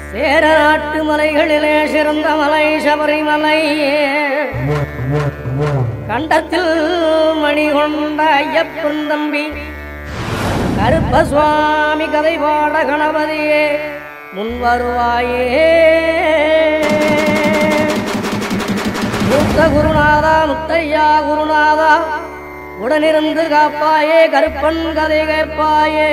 சேர நாட்டு மலைகளிலே சிறந்த மலை சபரிமலை கண்டத்தில் மணி கொண்ட ஐயப்பன் தம்பி கருப்ப சுவாமி கதை பாட கணபதியே முன் வருவாயே மூத்த குருநாதா முத்தையா குருநாதா உடனிருந்து காப்பாயே கருப்பன் கதை கேட்பாயே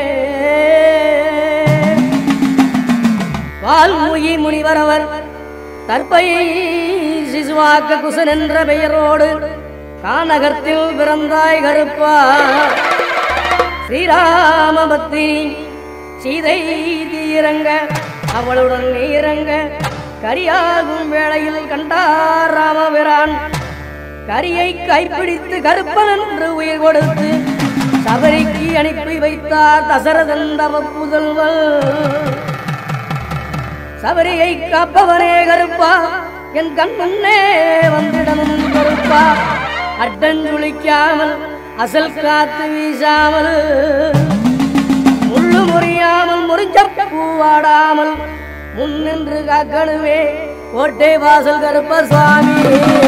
வால்மூயி முனிவரவர் தற்பையை சிசுவாக்க குசன் என்ற பெயரோடு கானகத்தில் பிறந்தாய் கருப்பா ஸ்ரீராம பத்தினி சீதை தீரங்க அவளுடன் நீரங்க கரியாகும் வேளையில் கண்டார் ராமபிரான் கரியை கைப்பிடித்து கருப்பன் என்று உயிர் கொடுத்து சபரிக்கு அனுப்பி வைத்தார் தசரதன் தவ புதல்வல் சபரியை காப்பவனே கருப்பா என் கண் முன்னே வந்திடமும் கருப்பா அட்டஞ்சுளிக்காமல் அசல் காத்து வீசாமல் முள்ளு முறியாமல் முறிஞ்ச பூவாடாமல் முன்னின்று காக்கணுவே கோட்டை வாசல் கருப்பசாமி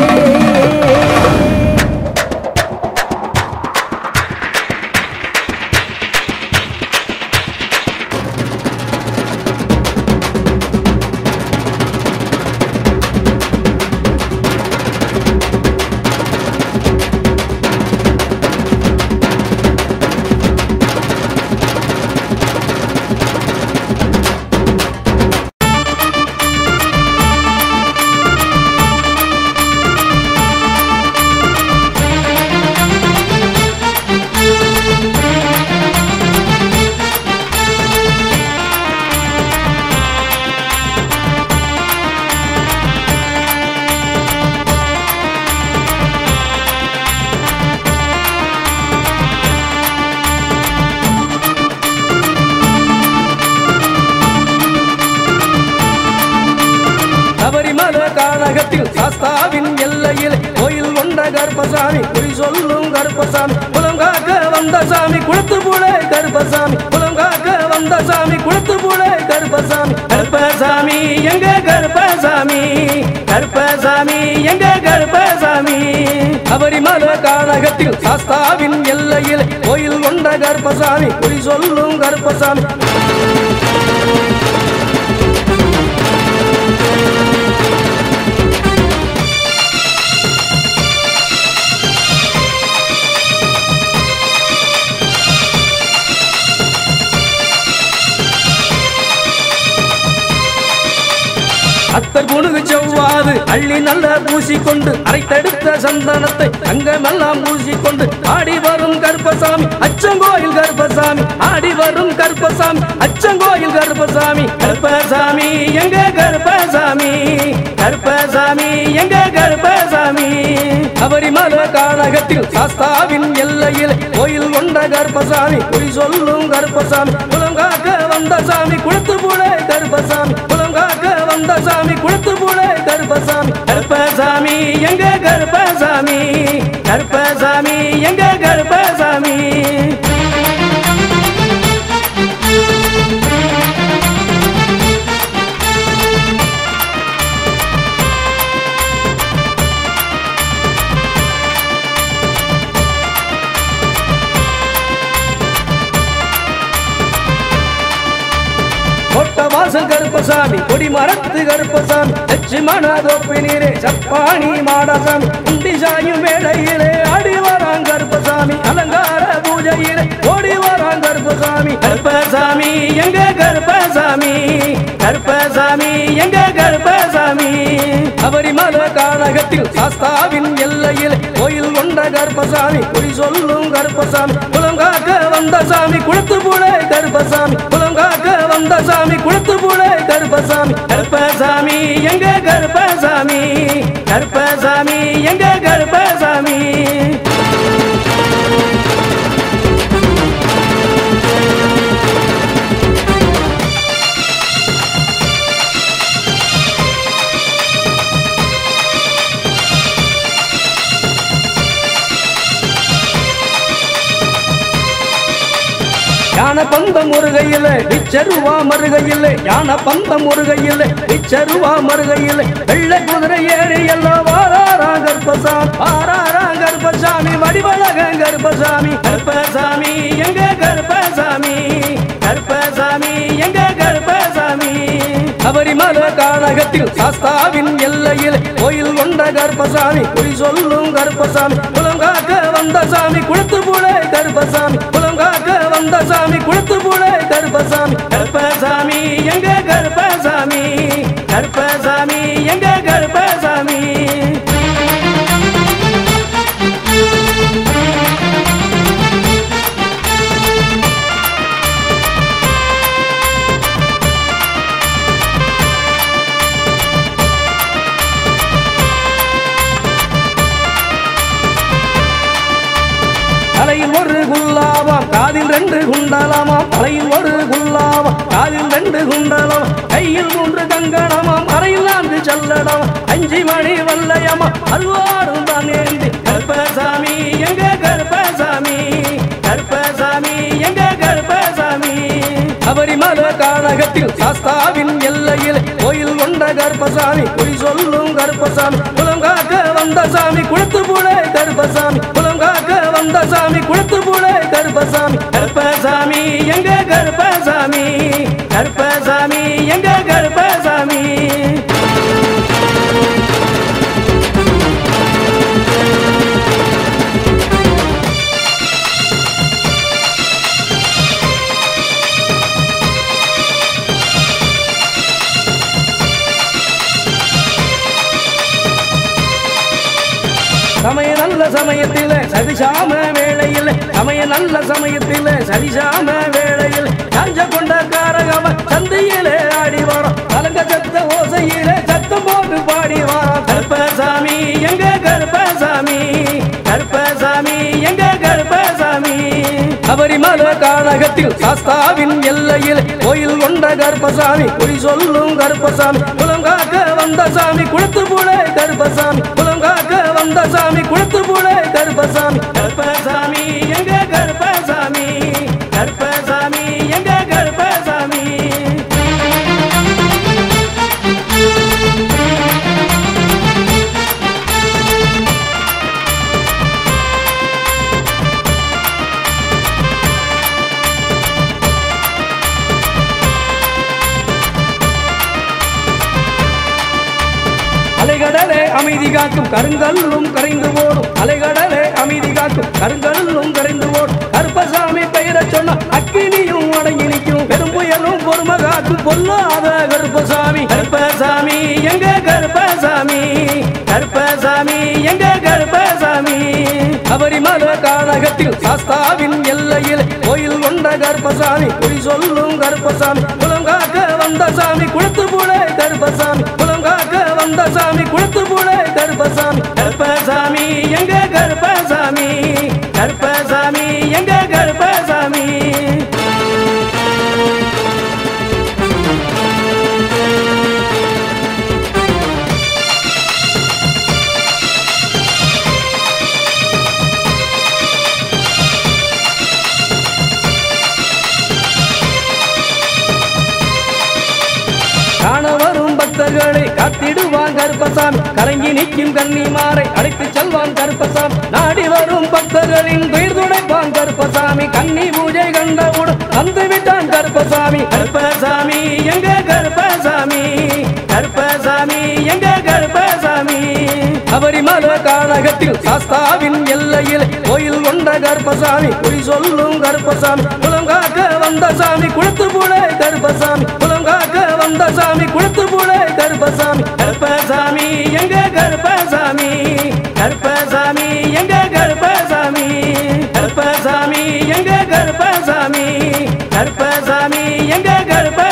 சபரிமல கானகத்தில் சாஸ்தாவின் எல்லையில் கோயில் கொண்ட கருப்பசாமி குறி சொல்லும் கருப்பசாமி குலம் காக்க வந்த சாமி குளத்து புழை கருப்பசாமி குலம் காக்க வந்த சாமி குளத்து புழை கருப்பசாமி கருப்பசாமி எங்க கருப்பசாமி கருப்பசாமி எங்க கருப்பசாமி சபரிமல கானகத்தில் சாஸ்தாவின் எல்லையில் கோயில் கொண்ட கருப்பசாமி குறி சொல்லும் கருப்பசாமி அத்தர் புணுகு செவ்வாது அள்ளி நல்ல பூசிக்கொண்டு அரைத்தெடுத்த சந்தனத்தை அங்கமெல்லாம் பூசிக்கொண்டு ஆடி வரும் கருப்பசாமி அச்சங்கோயில் கருப்பசாமி ஆடி வரும் கருப்பசாமி அச்சங்கோயில் கருப்பசாமி கருப்பசாமி எங்க கருப்பசாமி கருப்பசாமி எங்க கருப்பசாமி சபரிமல கானகத்தில் சாஸ்தாவின் எல்லையில் கோயில் கொண்ட கருப்பசாமி குறி சொல்லும் கருப்பசாமி குலம் காக்க வந்த சாமி குளத்து புழை கருப்பசாமி குலம் காக்க வந்த சாமி குளத்து புழை கருப்பசாமி கருப்பசாமி எங்க கருப்பசாமி கருப்பசாமி எங்க கருப்பசாமி கொட்ட வாசல் கருப்பசாமி கொடி மரத்து கருப்பசாமி லட்சுமண தோப்பி நீரே சப்பாணி மாடசாமி குண்டி சாயும் வேளையிலே ஆடி வரான் கருப்பசாமி அலங்கார பூஜையிலே ஓடி வரான் கருப்பசாமி கருப்பசாமி எங்க கருப்பசாமி கருப்பசாமி எங்க கருப்பசாமி சபரிமல கானகத்தில் சாஸ்தாவின் எல்லையில் கோயில் கொண்ட கருப்பசாமி குறி சொல்லும் கருப்பசாமி குலம் காக்க வந்த சாமி குளத்து புழை கருப்பசாமி குலம் காக்க வந்த சாமி குளத்து புழை கருப்பசாமி கருப்பசாமி எங்க கருப்பசாமி கருப்பசாமி எங்க கருப்பசாமி ஞான பந்த பந்தம் முருகையில் விச்சருவா மருகையில் யான பந்தம் முருகையில் விச்சருவா மருகையில் வெள்ளை குதிரை ஏறி எல்லாம் வாராரா கர்ப்பசாமி வாராரா கர்ப்பசாமி வடிவழக கர்ப்பசாமி கர்ப்பசாமி எங்க கர்ப்பசாமி கர்ப்பசாமி எங்க கர்ப்பசாமி சபரிமல கானகத்தில் சாஸ்தாவின் எல்லையில் கோயில் கொண்ட கர்ப்பசாமி குறி சொல்லும் கர்ப்பசாமி குலம் காக்க வந்த சாமி குளத்து புழை கர்ப்பசாமி குலம் காக்க வந்த சாமி குளத்து புழை கர்ப்பசாமி கர்ப்பசாமி எங்க கர்ப்பசாமி கர்ப்பசாமி எங்க கர்ப்பசாமி தலையில் ஒரு குல்லாவாம் காதில் ரெண்டு குண்டலமாம் தலையில் ஒரு குல்லாவாம் காதில் ரெண்டு குண்டலம் கையில் மூன்று கங்கணமாம் அறையில் நான்கு செல்லடம் அஞ்சு மணி வல்லையமா அருவாடும் தான் ஏந்தி கர்ப்பசாமி எங்க கர்ப்பசாமி கர்ப்பசாமி எங்க கர்ப்பசாமி சபரிமல கானகத்தில் சாஸ்தாவின் எல்லையில் கோயில் கொண்ட கர்ப்பசாமி குறி சொல்லும் கர்ப்பசாமி குலம் காக்க வந்த சாமி குளத்து புழை கர்ப்பசாமி குலம் காக்க வந்த சாமி குளத்து புழை கர்ப்பசாமி கர்ப்பசாமி எங்க கர்ப்பசாமி கர்ப்பசாமி எங்க கர்ப்பசாமி சமய நல்ல சமயத்தில் சதிசாம வேளையில் சமய நல்ல சமயத்தில் சதிசாம வேளையில் காஞ்ச கொண்ட காரகவ சந்தையிலே ஆடி வரோம் கலங்க சத்த ஓசையிலே சத்தம் போட்டு பாடி வரோம் கர்ப்பசாமி எங்க கர்ப்பசாமி கர்ப்பசாமி எங்க கர்ப்பசாமி சபரிமல கானகத்தில் சாஸ்தாவின் எல்லையில் கோயில் கொண்ட கர்ப்பசாமி குறி சொல்லும் கர்ப்பசாமி குலம் காக்க வந்த சாமி குளத்து புழை கர்ப்பசாமி குலம் காக்க வந்த சாமி குளத்து புழை கர்ப்பசாமி கர்ப்பசாமி எங்க கர்ப்பசாமி கர்ப்பசாமி எங்க கர்ப்பசாமி அலைகடலே அமைதி காக்கும் கருங்கல்லும் கரைந்து ஓடும் அலைகடலே அமைதி காக்கும் கருங்கல்லும் கரைந்து ஓடும் கருப்பசாமி பெயரச் சொன்ன அக்கினியும் அடங்கி நிற்கும் பெரும் புயலும் பொறுமை காக்கும் பொல்லாத கருப்பசாமி கருப்பசாமி எங்க கருப்பசாமி கருப்பசாமி எங்க கருப்பசாமி சபரிமல கானகத்தில் சாஸ்தாவின் எல்லையில் கோயில் கொண்ட கருப்பசாமி குறி சொல்லும் கருப்பசாமி குலம் காக்க வந்த சாமி குளத்து புழை கருப்பசாமி குலம் காக்க வந்த சாமி குளத்து புழை கருப்பசாமி கருப்பசாமி எங்க கருப்பசாமி கருப்பசாமி எங்க கருப்பசாமி காண வரும் பக்தர்களை காத்திடுவான் கருப்பசாமி கலங்கி நிற்கும் கன்னிமாரை அழைத்து செல்வான் கருப்பசாமி நாடி வரும் பக்தர்களின் துயர் துடைப்பான் கருப்பசாமி கன்னி பூஜை கண்டவுடன் வந்து விட்டான் கருப்பசாமி கருப்பசாமி எங்க கருப்பசாமி கருப்பசாமி எங்க கருப்பசாமி சபரிமல கானகத்தில் சாஸ்தாவின் எல்லையில் கோயில் கொண்ட கருப்பசாமி குறி சொல்லும் கருப்பசாமி குலம் காக்க வந்த சாமி குளத்து புழை கருப்பசாமி குலம் காக்க வந்த சாமி குளத்து புழை கருப்பசாமி கருப்பசாமி எங்க கருப்பசாமி கருப்பசாமி எங்க கருப்பசாமி கருப்பசாமி எங்க கருப்பசாமி கருப்பசாமி எங்க கருப்ப